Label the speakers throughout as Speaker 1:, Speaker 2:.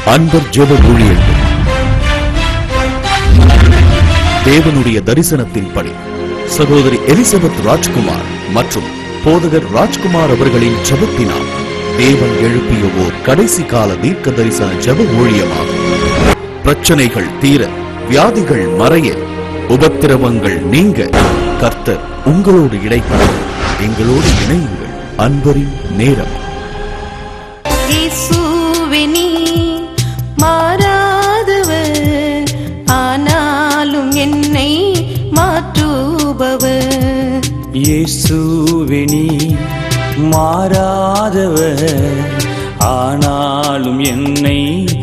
Speaker 1: அன்பர் ஜெப ஊழியர்கள் தேவனுடைய தரிசனத்தின்படி சகோதரி எலிசபெத் ராஜ்குமார் மற்றும் போதகர் ராஜ்குமார் அவர்களின் ஜெபத்தினால் தேவன் எழுப்பிய ஓர் கடைசி கால தீர்க்க தரிசன ஜெப ஊழியமாகும் பிரச்சனைகள் தீர வியாதிகள் மறைய உபத்திரவங்கள் நீங்க கர்த்தர் உங்களோடு இடைப்பட எங்களோடு இணையுங்கள் அன்பரின் நேரம்
Speaker 2: இயேசுவே நீ மாறாதவர் ஆனாலும் என்னை மாற்றுபவர்
Speaker 3: இயேசுவினி மாறாதவர் ஆனாலும் என்னை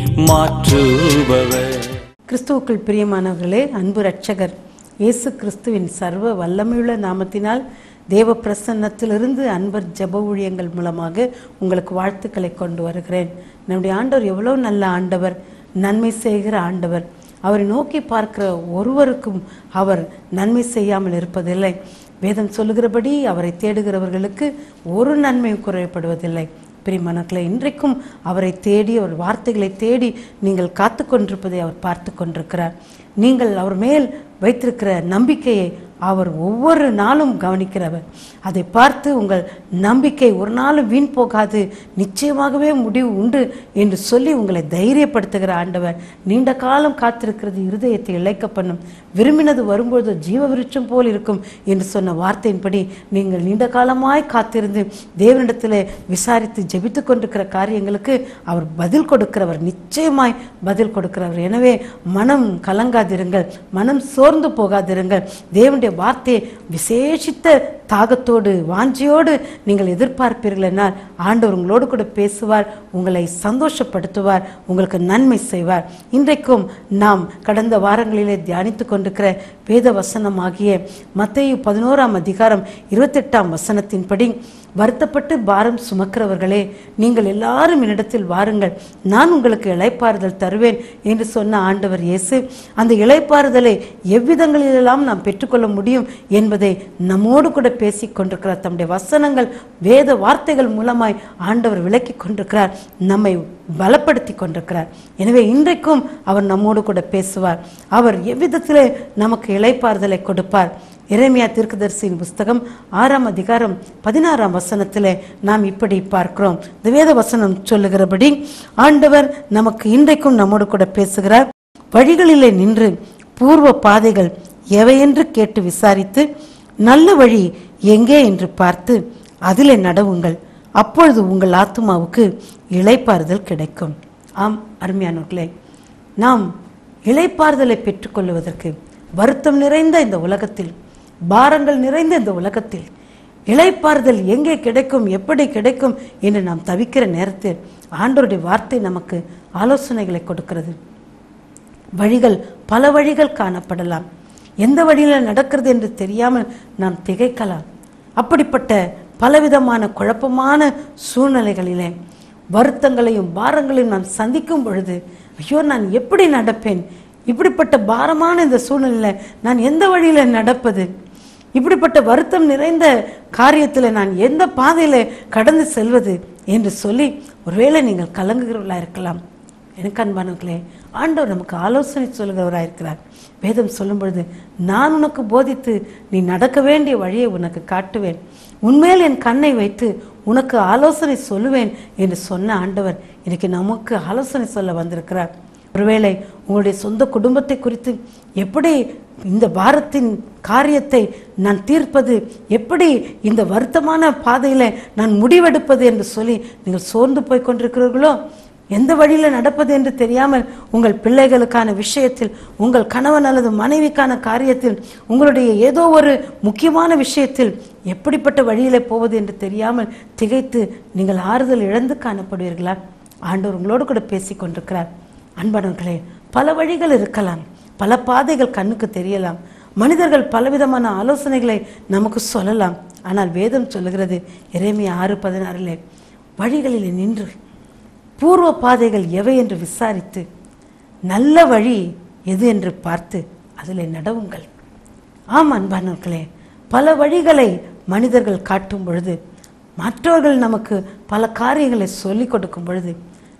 Speaker 3: மாற்றுபவர்
Speaker 4: கிறிஸ்துவுக்குள் பிரியமானவர்களே அன்பு ரட்சகர் இயேசு கிறிஸ்துவின் சர்வ வல்லமையுள்ள நாமத்தினால் தேவ பிரசன்னத்திலிருந்து அன்பர் ஜெப ஊழியங்கள் மூலமாக உங்களுக்கு வாழ்த்துக்களை கொண்டு வருகிறேன் நம்முடைய ஆண்டவர் எவ்வளோ நல்ல ஆண்டவர் நன்மை செய்கிற ஆண்டவர் அவரை நோக்கி பார்க்கிற ஒருவருக்கும் அவர் நன்மை செய்யாமல் இருப்பதில்லை வேதம் சொல்லுகிறபடி அவரை தேடுகிறவர்களுக்கு ஒரு நன்மையும் குறைபடுவதில்லை பிரிமணக்களை இன்றைக்கும் அவரை தேடி அவர் வார்த்தைகளை தேடி நீங்கள் காத்து கொண்டிருப்பதை அவர் பார்த்து கொண்டிருக்கிறார் நீங்கள் அவர் மேல் வைத்திருக்கிற நம்பிக்கையை அவர் ஒவ்வொரு நாளும் கவனிக்கிறவர் அதை பார்த்து உங்கள் நம்பிக்கை ஒரு நாளும் வீண் போகாது நிச்சயமாகவே முடிவு உண்டு என்று சொல்லி உங்களை தைரியப்படுத்துகிற ஆண்டவர் நீண்ட காலம் காத்திருக்கிறது இருதயத்தை இழைக்க பண்ணும் விரும்பினது வரும்பொழுது ஜீவ விருட்சம் போல் இருக்கும் என்று சொன்ன வார்த்தையின்படி நீங்கள் நீண்ட காலமாய் காத்திருந்து தேவனிடத்தில் விசாரித்து ஜெபித்து கொண்டிருக்கிற காரியங்களுக்கு அவர் பதில் கொடுக்கிறவர் நிச்சயமாய் பதில் கொடுக்கிறவர் எனவே மனம் கலங்காதிருங்கள் மனம் சோர்ந்து போகாதிருங்கள் தேவனுடைய வார்த்தையை விசேஷித்த தாகத்தோடு வாஞ்சியோடு நீங்கள் எதிர்பார்ப்பீர்கள் என்றால் ஆண்டவர் உங்களோடு கூட பேசுவார் உங்களை சந்தோஷப்படுத்துவார் உங்களுக்கு நன்மை செய்வார் இன்றைக்கும் நாம் கடந்த வாரங்களிலே தியானித்து கொண்டிருக்கிற வேத வசனமாகிய மத்தேயு பதினோராம் அதிகாரம் இருபத்தெட்டாம் வசனத்தின்படி வருத்தப்பட்டு பாரம் சுமக்கிறவர்களே நீங்கள் எல்லாரும் என்னிடத்தில் வாருங்கள் நான் உங்களுக்கு இளைப்பாறுதல் தருவேன் என்று சொன்ன ஆண்டவர் இயேசு அந்த இளைப்பாறுதலை எவ்விதங்களிலெல்லாம் நாம் பெற்றுக்கொள்ள முடியும் என்பதை நம்மோடு கூட பேசிக் கொண்டிருக்கிறார் தம்முடைய வசனங்கள் வேத வார்த்தைகள் மூலமாய் ஆண்டவர் விளக்கி கொண்டிருக்கிறார் நம்மை பலப்படுத்தி கொண்டிருக்கிறார் எனவே இன்றைக்கும் அவர் நம்மோடு கூட பேசுவார் அவர் எவ்விதத்திலே நமக்கு இளைப்பாறுதலை கொடுப்பார் இறைமையா தீர்க்கதரிசியின் புஸ்தகம் ஆறாம் அதிகாரம் பதினாறாம் வசனத்திலே நாம் இப்படி பார்க்கிறோம் இந்த வேத வசனம் சொல்லுகிறபடி ஆண்டவர் நமக்கு இன்றைக்கும் நம்மோடு கூட பேசுகிறார் வழிகளிலே நின்று பூர்வ பாதைகள் எவையென்று கேட்டு விசாரித்து நல்ல வழி எங்கே என்று பார்த்து அதிலே நடவுங்கள் அப்பொழுது உங்கள் ஆத்மாவுக்கு இளைப்பாறுதல் கிடைக்கும் ஆம் அருமையானவர்களே நாம் இளைப்பாறுதலை பெற்றுக்கொள்வதற்கு வருத்தம் நிறைந்த இந்த உலகத்தில் பாரங்கள் நிறைந்த இந்த உலகத்தில் இளைப்பாறுதல் எங்கே கிடைக்கும் எப்படி கிடைக்கும் என்று நாம் தவிக்கிற நேரத்தில் ஆண்டோருடைய வார்த்தை நமக்கு ஆலோசனைகளை கொடுக்கிறது வழிகள் பல வழிகள் காணப்படலாம் எந்த வழியில் நடக்கிறது என்று தெரியாமல் நாம் திகைக்கலாம் அப்படிப்பட்ட பலவிதமான குழப்பமான சூழ்நிலைகளிலே வருத்தங்களையும் பாரங்களையும் நான் சந்திக்கும் பொழுது ஐயோ நான் எப்படி நடப்பேன் இப்படிப்பட்ட பாரமான இந்த சூழ்நிலையில் நான் எந்த வழியில் நடப்பது இப்படிப்பட்ட வருத்தம் நிறைந்த காரியத்தில் நான் எந்த பாதையில் கடந்து செல்வது என்று சொல்லி ஒருவேளை நீங்கள் கலங்குகிறவர்களாக இருக்கலாம் எனக்கு அன்பானவர்களே ஆண்டவர் நமக்கு ஆலோசனை சொல்லுகிறவராக இருக்கிறார் வேதம் சொல்லும் பொழுது நான் உனக்கு போதித்து நீ நடக்க வேண்டிய வழியை உனக்கு காட்டுவேன் உன்மேல் என் கண்ணை வைத்து உனக்கு ஆலோசனை சொல்லுவேன் என்று சொன்ன ஆண்டவர் இன்னைக்கு நமக்கு ஆலோசனை சொல்ல வந்திருக்கிறார் ஒருவேளை உங்களுடைய சொந்த குடும்பத்தை குறித்து எப்படி இந்த பாரத்தின் காரியத்தை நான் தீர்ப்பது எப்படி இந்த வருத்தமான பாதையில் நான் முடிவெடுப்பது என்று சொல்லி நீங்கள் சோர்ந்து போய் கொண்டிருக்கிறீர்களோ எந்த வழியில் நடப்பது என்று தெரியாமல் உங்கள் பிள்ளைகளுக்கான விஷயத்தில் உங்கள் கணவன் அல்லது மனைவிக்கான காரியத்தில் உங்களுடைய ஏதோ ஒரு முக்கியமான விஷயத்தில் எப்படிப்பட்ட வழியிலே போவது என்று தெரியாமல் திகைத்து நீங்கள் ஆறுதல் இழந்து காணப்படுவீர்களா ஆண்டவர் உங்களோடு கூட பேசிக் கொண்டிருக்கிறார் அன்பானவர்களே பல வழிகள் இருக்கலாம் பல பாதைகள் கண்ணுக்கு தெரியலாம் மனிதர்கள் பலவிதமான ஆலோசனைகளை நமக்கு சொல்லலாம் ஆனால் வேதம் சொல்லுகிறது இறைமையா ஆறு பதினாறிலே வழிகளிலே நின்று பூர்வ பாதைகள் எவை என்று விசாரித்து நல்ல வழி எது என்று பார்த்து அதில் நடவுங்கள் ஆம் அன்பானவர்களே பல வழிகளை மனிதர்கள் காட்டும் பொழுது மற்றவர்கள் நமக்கு பல காரியங்களை சொல்லிக் கொடுக்கும் பொழுது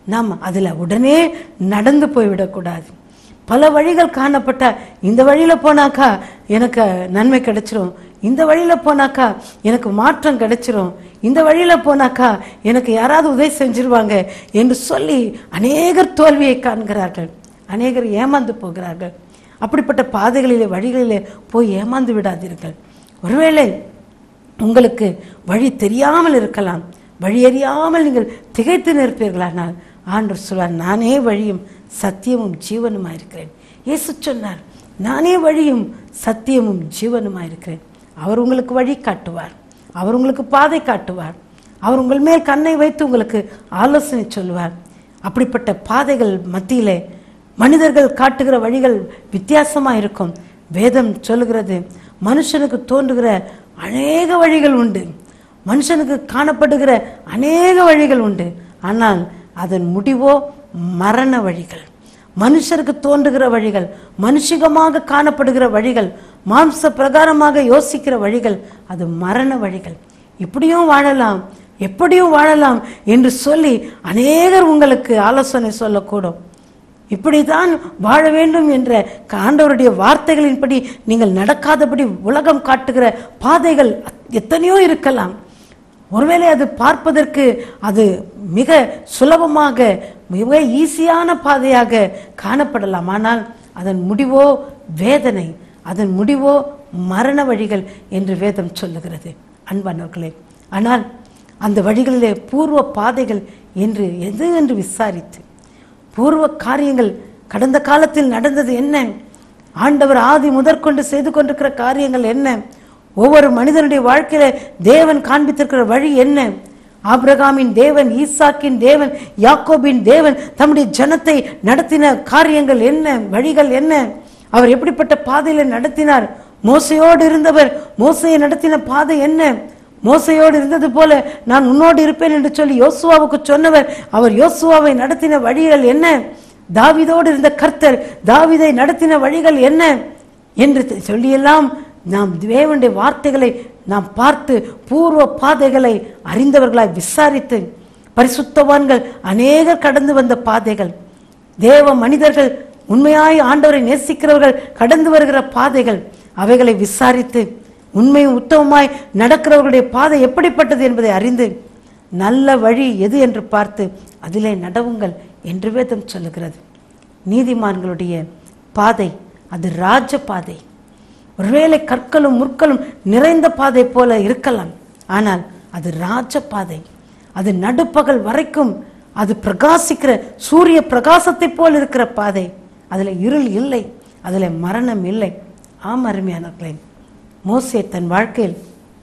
Speaker 4: நாம் அதில் உடனே நடந்து போய்விடக்கூடாது பல வழிகள் காணப்பட்டா இந்த வழியில் போனாக்கா எனக்கு நன்மை கிடைச்சிரும் இந்த வழியில் போனாக்கா எனக்கு மாற்றம் கிடைச்சிரும் இந்த வழியில் போனாக்கா எனக்கு யாராவது உதவி செஞ்சிருவாங்க என்று சொல்லி அநேகர் தோல்வியை காண்கிறார்கள் அநேகர் ஏமாந்து போகிறார்கள் அப்படிப்பட்ட பாதைகளிலே வழிகளிலே போய் ஏமாந்து விடாதீர்கள் ஒருவேளை உங்களுக்கு வழி தெரியாமல் இருக்கலாம் வழி அறியாமல் நீங்கள் திகைத்து நிற்பீர்களானால் ஆண்டவர் சொல்வார் நானே வழியும் சத்தியமும் ஜீவனுமாய் இருக்கிறேன் இயேசு சொன்னார் நானே வழியும் சத்தியமும் ஜீவனுமாய் இருக்கிறேன் அவர் உங்களுக்கு வழி காட்டுவார் அவர் உங்களுக்கு பாதை காட்டுவார் அவர் உங்கள் மேல் கண்ணை வைத்து உங்களுக்கு ஆலோசனை சொல்வார் அப்படிப்பட்ட பாதைகள் மத்தியிலே மனிதர்கள் காட்டுகிற வழிகள் வித்தியாசமாக இருக்கும் வேதம் சொல்லுகிறது மனுஷனுக்கு தோன்றுகிற அநேக வழிகள் உண்டு மனுஷனுக்கு காணப்படுகிற அநேக வழிகள் உண்டு ஆனால் அதன் முடிவோ மரண வழிகள் மனுஷருக்கு தோன்றுகிற வழிகள் மனுஷிகமாக காணப்படுகிற வழிகள் மாம்ச பிரகாரமாக யோசிக்கிற வழிகள் அது மரண வழிகள் இப்படியும் வாழலாம் எப்படியும் வாழலாம் என்று சொல்லி அநேகர் உங்களுக்கு ஆலோசனை சொல்லக்கூடும் இப்படித்தான் வாழ வேண்டும் என்ற ஆண்டவருடைய வார்த்தைகளின்படி நீங்கள் நடக்காதபடி உலகம் காட்டுகிற பாதைகள் எத்தனையோ இருக்கலாம் ஒருவேளை அது பார்ப்பதற்கு அது மிக சுலபமாக மிக ஈஸியான பாதையாக காணப்படலாம் ஆனால் அதன் முடிவோ வேதனை அதன் முடிவோ மரண வழிகள் என்று வேதம் சொல்லுகிறது அன்பானவர்களே ஆனால் அந்த வழிகளிலே பூர்வ பாதைகள் என்று எது என்று விசாரித்து பூர்வ காரியங்கள் கடந்த காலத்தில் நடந்தது என்ன ஆண்டவர் ஆதி முதற்கொண்டு செய்து கொண்டிருக்கிற காரியங்கள் என்ன ஒவ்வொரு மனிதனுடைய வாழ்க்கையில தேவன் காண்பித்திருக்கிற வழி என்ன ஆபிரகாமின் தேவன் ஈசாக்கின் தேவன் யாக்கோபின் தேவன் தம்முடைய ஜனத்தை நடத்தின காரியங்கள் என்ன வழிகள் என்ன அவர் எப்படிப்பட்ட பாதையில நடத்தினார் மோசையோடு இருந்தவர் மோசையை நடத்தின பாதை என்ன மோசையோடு இருந்தது போல நான் உன்னோடு இருப்பேன் என்று சொல்லி யோசுவாவுக்கு சொன்னவர் அவர் யோசுவாவை நடத்தின வழிகள் என்ன தாவிதோடு இருந்த கர்த்தர் தாவிதை நடத்தின வழிகள் என்ன என்று சொல்லியெல்லாம் நாம் தேவனுடைய வார்த்தைகளை நாம் பார்த்து பூர்வ பாதைகளை அறிந்தவர்களாய் விசாரித்து பரிசுத்தவான்கள் அநேகர் கடந்து வந்த பாதைகள் தேவ மனிதர்கள் உண்மையாய் ஆண்டவரை நேசிக்கிறவர்கள் கடந்து வருகிற பாதைகள் அவைகளை விசாரித்து உண்மையும் உத்தமமாய் நடக்கிறவர்களுடைய பாதை எப்படிப்பட்டது என்பதை அறிந்து நல்ல வழி எது என்று பார்த்து அதிலே நடவுங்கள் என்று வேதம் சொல்லுகிறது நீதிமான்களுடைய பாதை அது ராஜ பாதை ஒருவேளை கற்களும் முற்களும் நிறைந்த பாதை போல இருக்கலாம் ஆனால் அது ராஜ பாதை அது நடுப்பகல் வரைக்கும் அது பிரகாசிக்கிற சூரிய பிரகாசத்தை போல் இருக்கிற பாதை அதில் இருள் இல்லை அதில் மரணம் இல்லை ஆம் அருமையானவர்களே மோசே தன் வாழ்க்கையில்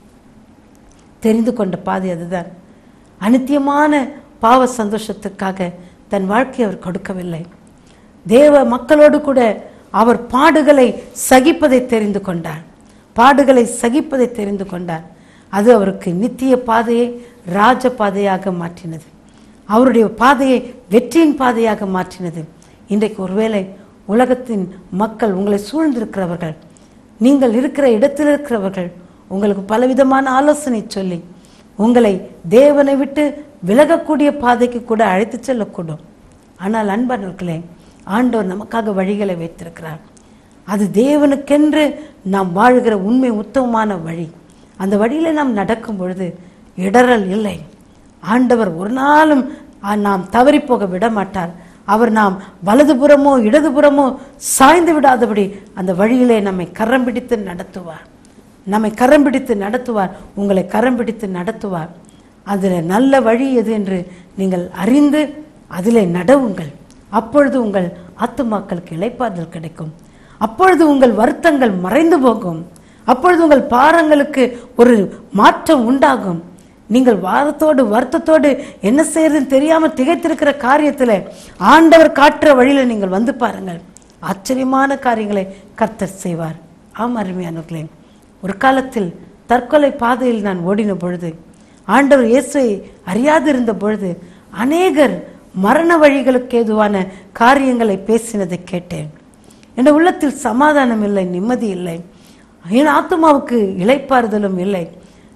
Speaker 4: தெரிந்து கொண்ட பாதை அதுதான் அனித்தியமான பாவ சந்தோஷத்துக்காக தன் வாழ்க்கையை அவர் கொடுக்கவில்லை தேவ மக்களோடு கூட அவர் பாடுகளை சகிப்பதை தெரிந்து கொண்டார் பாடுகளை சகிப்பதை தெரிந்து கொண்டார் அது அவருக்கு நித்திய பாதையை ராஜ பாதையாக மாற்றினது அவருடைய பாதையை வெற்றியின் பாதையாக மாற்றினது இன்றைக்கு ஒருவேளை உலகத்தின் மக்கள் உங்களை சூழ்ந்திருக்கிறவர்கள் நீங்கள் இருக்கிற இடத்தில் இருக்கிறவர்கள் உங்களுக்கு பலவிதமான ஆலோசனை சொல்லி உங்களை தேவனை விட்டு விலகக்கூடிய பாதைக்கு கூட அழைத்து செல்லக்கூடும் ஆனால் அன்பானவர்களே ஆண்டவர் நமக்காக வழிகளை வைத்திருக்கிறார் அது தேவனுக்கென்று நாம் வாழ்கிற உண்மை உத்தமமான வழி அந்த வழியில நாம் நடக்கும் பொழுது இடறல் இல்லை ஆண்டவர் ஒரு நாளும் ஆ, நாம் தவறி போக விட மாட்டார் அவர் நாம் வலதுபுறமோ இடதுபுறமோ சாய்ந்து விடாதபடி அந்த வழியிலே நம்மை கரம் பிடித்து நடத்துவார் நம்மை கரம் பிடித்து நடத்துவார் உங்களை கரம் பிடித்து நடத்துவார் அதில் நல்ல வழி எது என்று நீங்கள் அறிந்து அதிலே நடவுங்கள் அப்பொழுது உங்கள் ஆத்துமாக்களுக்கு இளைப்பாறுதல் கிடைக்கும் அப்பொழுது உங்கள் வருத்தங்கள் மறைந்து போகும் அப்பொழுது உங்கள் பாரங்களுக்கு ஒரு மாற்றம் உண்டாகும் நீங்கள் வாரத்தோடு வருத்தத்தோடு என்ன செய்யறதுன்னு தெரியாம திகைத்திருக்கிற காரியத்தில் ஆண்டவர் காட்டுற வழியில நீங்கள் வந்து பாருங்கள் ஆச்சரியமான காரியங்களை கர்த்தர் செய்வார் ஆம் அருமையானவர்களே ஒரு காலத்தில் தற்கொலை பாதையில் நான் ஓடின பொழுது ஆண்டவர் இயேசுவை அறியாதிருந்த பொழுது அநேகர் மரண வழிகளுக்கு ஏதுவான காரியங்களை பேசினதை கேட்டேன் என் உள்ளத்தில் சமாதானம் இல்லை நிம்மதி இல்லை என் ஆத்மாவுக்கு இளைப்பாறுதலும் இல்லை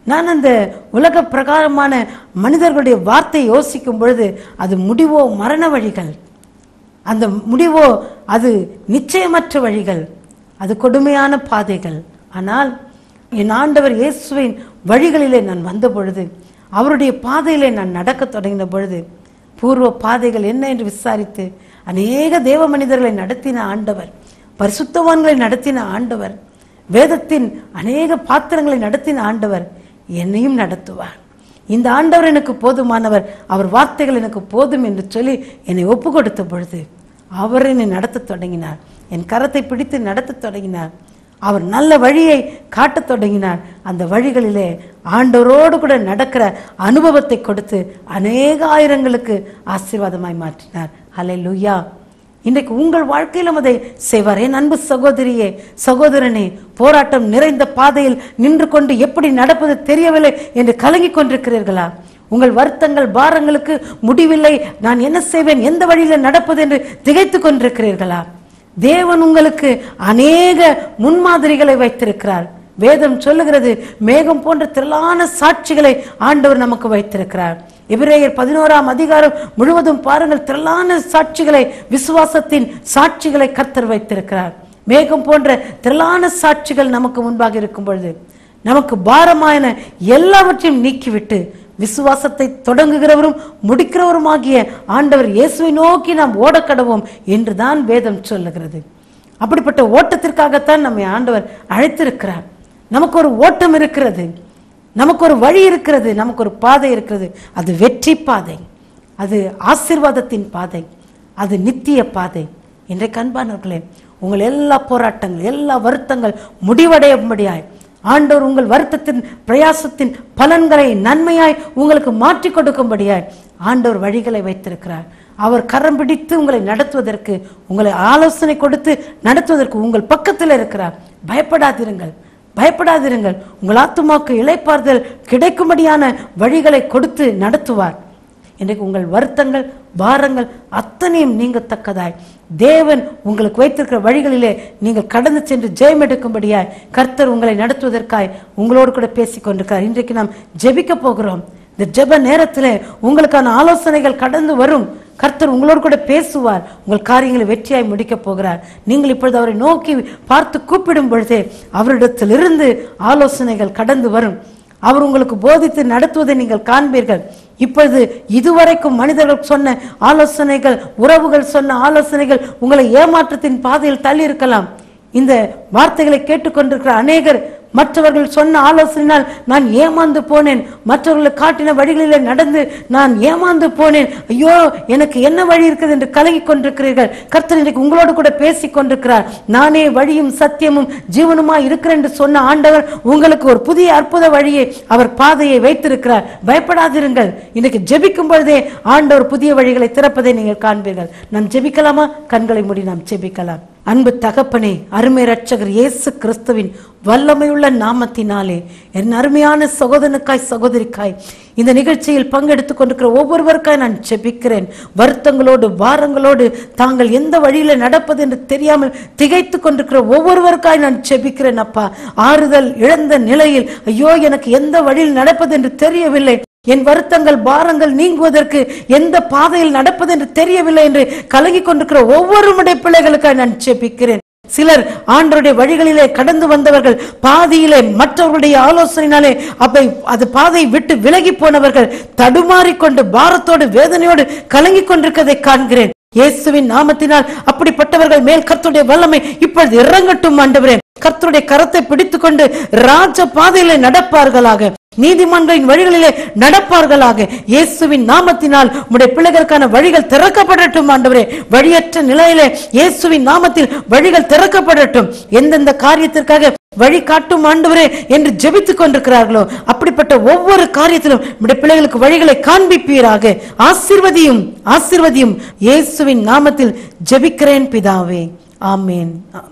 Speaker 4: நான் அந்த உலக பிரகாரமான மனிதர்களுடைய வார்த்தை யோசிக்கும் பொழுது அது முடிவோ மரண வழிகள் அந்த முடிவோ அது நிச்சயமற்ற வழிகள் அது கொடுமையான பாதைகள் ஆனால் என் ஆண்டவர் இயேசுவின் வழிகளிலே நான் வந்த பொழுது அவருடைய பாதையிலே நான் நடக்கத் தொடங்கின பொழுது பூர்வ பாதைகள் என்ன என்று விசாரித்து அநேக தேவ மனிதர்களை நடத்தின ஆண்டவர் பரிசுத்தவான்களை நடத்தின ஆண்டவர் வேதத்தின் அநேக பாத்திரங்களை நடத்தின ஆண்டவர் என்னையும் நடத்துவார் இந்த ஆண்டவர் எனக்கு போதுமானவர் அவர் வார்த்தைகள் எனக்கு போதும் என்று சொல்லி என்னை ஒப்பு கொடுத்த பொழுது அவர் என்னை நடத்தத் தொடங்கினார் என் கரத்தை பிடித்து நடத்தத் தொடங்கினார் அவர் நல்ல வழியை காட்டத் தொடங்கினார் அந்த வழிகளிலே ஆண்டவரோடு கூட நடக்கிற அனுபவத்தை கொடுத்து அநேக ஆயிரங்களுக்கு ஆசீர்வாதமாய் மாற்றினார் ஹalleluya இன்றைக்கு உங்கள் வாழ்க்கையிலும் அதை செய்வார் என் அன்பு சகோதரியே சகோதரனே போராட்டம் நிறைந்த பாதையில் நின்று கொண்டு எப்படி நடப்பது தெரியவில்லை என்று கலங்கிக் கொண்டிருக்கிறீர்களா உங்கள் வருத்தங்கள் பாரங்களுக்கு முடிவில்லை நான் என்ன செய்வேன் எந்த வழியில் நடப்பது என்று திகைத்துக் கொண்டிருக்கிறீர்களா தேவன் உங்களுக்கு அநேக முன்மாதிரிகளை வைத்திருக்கிறார் வேதம் சொல்லுகிறது மேகம் போன்ற திரளான சாட்சிகளை ஆண்டவர் நமக்கு வைத்திருக்கிறார் எபிரேயர் பதினோராம் அதிகாரம் முழுவதும் பாருங்கள் திரளான சாட்சிகளை விசுவாசத்தின் சாட்சிகளை கர்த்தர் வைத்திருக்கிறார் மேகம் போன்ற திரளான சாட்சிகள் நமக்கு முன்பாக இருக்கும் பொழுது நமக்கு பாரமான எல்லாவற்றையும் நீக்கிவிட்டு விசுவாசத்தை தொடங்குகிறவரும் முடிக்கிறவருமாகிய ஆண்டவர் இயேசுவை நோக்கி நாம் ஓடக்கடவோம் என்றுதான் வேதம் சொல்லுகிறது அப்படிப்பட்ட ஓட்டத்திற்காகத்தான் நம்மை ஆண்டவர் அழைத்திருக்கிறார் நமக்கு ஒரு ஓட்டம் இருக்கிறது நமக்கு ஒரு வழி இருக்கிறது நமக்கு ஒரு பாதை இருக்கிறது அது வெற்றி பாதை அது ஆசீர்வாதத்தின் பாதை அது நித்திய பாதை இன்றைக்கு அன்பானவர்களே உங்கள் எல்லா போராட்டங்கள் எல்லா வருத்தங்கள் முடிவடையும்படியாய் ஆண்டவர் உங்கள் வருத்தத்தின் பிரயாசத்தின் பலன்களை நன்மையாய் உங்களுக்கு மாற்றி கொடுக்கும்படியாய் ஆண்டவர் வழிகளை வைத்திருக்கிறார் அவர் கரம் பிடித்து உங்களை நடத்துவதற்கு உங்களை ஆலோசனை கொடுத்து நடத்துவதற்கு உங்கள் பக்கத்தில் இருக்கிறார் பயப்படாதிருங்கள் பயப்படாதிருங்கள் உங்கள் ஆத்துமாக்கு இளைப்பாறுதல் கிடைக்கும்படியான வழிகளை கொடுத்து நடத்துவார் இன்றைக்கு உங்கள் வருத்தங்கள் பாரங்கள் அத்தனையும் நீங்கத்தக்கதாய் தேவன் உங்களுக்கு வைத்திருக்கிற வழிகளிலே நீங்கள் கடந்து சென்று ஜெயம் எடுக்கும்படியாய் கர்த்தர் உங்களை நடத்துவதற்காய் உங்களோடு கூட பேசிக் கொண்டிருக்கிறார் இன்றைக்கு நாம் ஜெபிக்க போகிறோம் இந்த ஜெப நேரத்திலே உங்களுக்கான ஆலோசனைகள் கடந்து வரும் கர்த்தர் உங்களோடு கூட பேசுவார் உங்கள் காரியங்களை வெற்றியாய் முடிக்கப் போகிறார் நீங்கள் இப்பொழுது அவரை நோக்கி பார்த்து கூப்பிடும் பொழுதே அவரிடத்திலிருந்து ஆலோசனைகள் கடந்து வரும் அவர் உங்களுக்கு போதித்து நடத்துவதை நீங்கள் காண்பீர்கள் இப்பொழுது இதுவரைக்கும் மனிதர்கள் சொன்ன ஆலோசனைகள் உறவுகள் சொன்ன ஆலோசனைகள் உங்களை ஏமாற்றத்தின் பாதையில் தள்ளி இருக்கலாம் இந்த வார்த்தைகளை கேட்டுக்கொண்டிருக்கிற அநேகர் மற்றவர்கள் சொன்ன ஆலோசனையினால் நான் ஏமாந்து போனேன் மற்றவர்கள் காட்டின வழிகளிலே நடந்து நான் ஏமாந்து போனேன் ஐயோ எனக்கு என்ன வழி இருக்குது என்று கலங்கிக் கொண்டிருக்கிறீர்கள் கர்த்தர் இன்றைக்கு உங்களோடு கூட பேசிக் கொண்டிருக்கிறார் நானே வழியும் சத்தியமும் ஜீவனுமாய் இருக்கிறேன் என்று சொன்ன ஆண்டவர் உங்களுக்கு ஒரு புதிய அற்புத வழியை அவர் பாதையை வைத்திருக்கிறார் பயப்படாதிருங்கள் இன்னைக்கு ஜெபிக்கும் பொழுதே ஆண்டவர் புதிய வழிகளை திறப்பதை நீங்கள் காண்பீர்கள் நாம் ஜெபிக்கலாமா கண்களை மூடி நாம் ஜெபிக்கலாம் அன்பு தகப்பனே அருமை ரட்சகர் இயேசு கிறிஸ்துவின் வல்லமையுள்ள நாமத்தினாலே என் அருமையான சகோதரனுக்காய் சகோதரிக்காய் இந்த நிகழ்ச்சியில் பங்கெடுத்துக் கொண்டிருக்கிற ஒவ்வொருவருக்காய் நான் ஜெபிக்கிறேன் வருத்தங்களோடு பாரங்களோடு தாங்கள் எந்த வழியில நடப்பது என்று தெரியாமல் திகைத்துக் கொண்டிருக்கிற ஒவ்வொருவருக்காய் நான் ஜெபிக்கிறேன் அப்பா ஆறுதல் இழந்த நிலையில் ஐயோ எனக்கு எந்த வழியில் நடப்பது என்று தெரியவில்லை என் வருத்தங்கள் பாரங்கள் நீங்குவதற்கு எந்த பாதையில் நடப்பது என்று தெரியவில்லை என்று கலங்கிக் கொண்டிருக்கிற ஒவ்வொருமுடைய பிள்ளைகளுக்காக நான் ஜெபிக்கிறேன் சிலர் ஆண்டருடைய வழிகளிலே கடந்து வந்தவர்கள் பாதியிலே மற்றவர்களுடைய ஆலோசனையினாலே அப்பை அது பாதையை விட்டு விலகி போனவர்கள் தடுமாறிக்கொண்டு பாரத்தோடு வேதனையோடு கலங்கிக் கொண்டிருக்கிறதை காண்கிறேன் இயேசுவின் நாமத்தினால் அப்படிப்பட்டவர்கள் மேல் கர்த்தருடைய வல்லமை இப்பொழுது இறங்கட்டும் ஆண்டவரே கர்த்தருடைய கரத்தை பிடித்துக்கொண்டு ராஜ பாதையிலே நடப்பார்களாக நீதிமன்றின் வழிகளிலே நடப்பார்களாக இயேசுவின் நாமத்தினால் உம்முடைய பிள்ளைகளுக்கான வழிகள் திறக்கப்படட்டும் ஆண்டவரே வழியற்ற நிலையிலே இயேசுவின் நாமத்தில் வழிகள் திறக்கப்படட்டும் எந்தெந்த காரியத்திற்காக வழி காட்டும் ஆண்டவரே என்று ஜெபித்துக் கொண்டிருக்கிறார்களோ அப்படிப்பட்ட ஒவ்வொரு காரியத்திலும் நம்முடைய பிள்ளைகளுக்கு வழிகளை காண்பிப்பீராக ஆசீர்வதியும் ஆசீர்வதியும் இயேசுவின் நாமத்தில் ஜெபிக்கிறேன் பிதாவே ஆமேன் ஆமேன்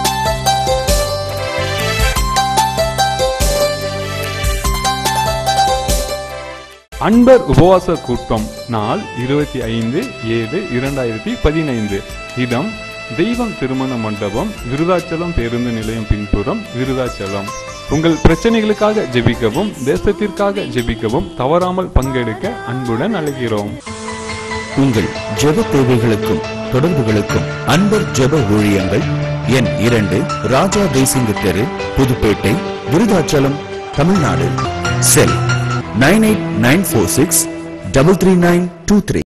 Speaker 3: அன்பர் உபவாச கூட்டம் நாள் இருபத்தி ஐந்து ஏழு இரண்டாயிரத்தி பதினைந்து இடம் தெய்வம் திருமண மண்டபம் விருதாச்சலம் பேருந்து நிலையம் பின்புறம் விருதாச்சலம் உங்கள் பிரச்சனைகளுக்காக ஜெபிக்கவும் தேசத்திற்காக ஜெபிக்கவும் தவறாமல் பங்கெடுக்க அன்புடன் அழைக்கிறோம்
Speaker 1: உங்கள் ஜெப தேவைகளுக்கும் தொடர்புகளுக்கும் அன்பர் ஜெப ஊழியங்கள் எண் இரண்டு ராஜா தேசிங்க தெரு Pudupet Vriddhachalam Tamil Nadu cell nine eight nine four six double three nine two three